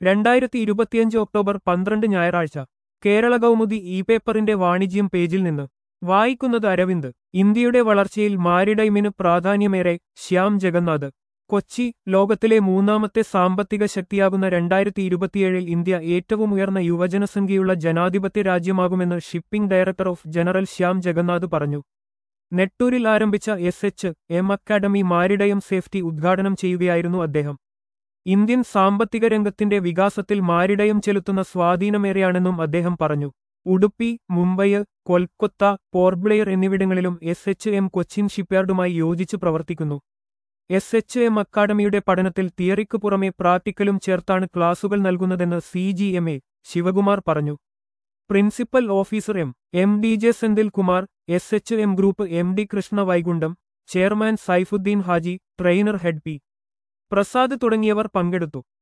രണ്ടായിരത്തി ഇരുപത്തിയഞ്ച് ഒക്ടോബർ പന്ത്രണ്ട് ഞായറാഴ്ച കേരള കൗമുദി ഇ പേപ്പറിന്റെ വാണിജ്യം പേജിൽ നിന്ന് വായിക്കുന്നത് അരവിന്ദ് ഇന്ത്യയുടെ വളർച്ചയിൽ മാരിടൈമിന് പ്രാധാന്യമേറെ ശ്യാം ജഗന്നാഥ് കൊച്ചി ലോകത്തിലെ മൂന്നാമത്തെ സാമ്പത്തിക ശക്തിയാകുന്ന രണ്ടായിരത്തി ഇരുപത്തിയേഴിൽ ഇന്ത്യ ഏറ്റവും ഉയർന്ന യുവജനസംഖ്യയുള്ള ജനാധിപത്യ രാജ്യമാകുമെന്ന് shipping director of general Shyam Jagannath പറഞ്ഞു നെട്ടൂരിൽ ആരംഭിച്ച S H M academy maritime safety ഉദ്ഘാടനം ചെയ്യുകയായിരുന്നു അദ്ദേഹം ഇന്ത്യൻ സാമ്പത്തിക രംഗത്തിന്റെ വികാസത്തിൽ മാരിടയം ചെലുത്തുന്ന സ്വാധീനമേറെയാണെന്നും അദ്ദേഹം പറഞ്ഞു ഉടുപ്പി മുംബൈ കൊൽക്കത്ത പോർബ്ലെയർ എന്നിവിടങ്ങളിലും എസ് എച്ച് എം കൊച്ചിൻ ഷിപ്പ്യാർഡുമായി യോജിച്ച് പ്രവർത്തിക്കുന്നു എസ് എച്ച് എം അക്കാദമിയുടെ പഠനത്തിൽ തിയറിക്ക് പുറമെ പ്രാക്ടിക്കലും ചേർത്താണ് ക്ലാസുകൾ നൽകുന്നതെന്ന് C G M A Sivakumar പറഞ്ഞു principal officer M M D J Senthil Kumar S H M group M D Krishna Vaikundam chairman Saifuddin Haji trainer head P Prasad തുടങ്ങിയവർ പങ്കെടുത്തു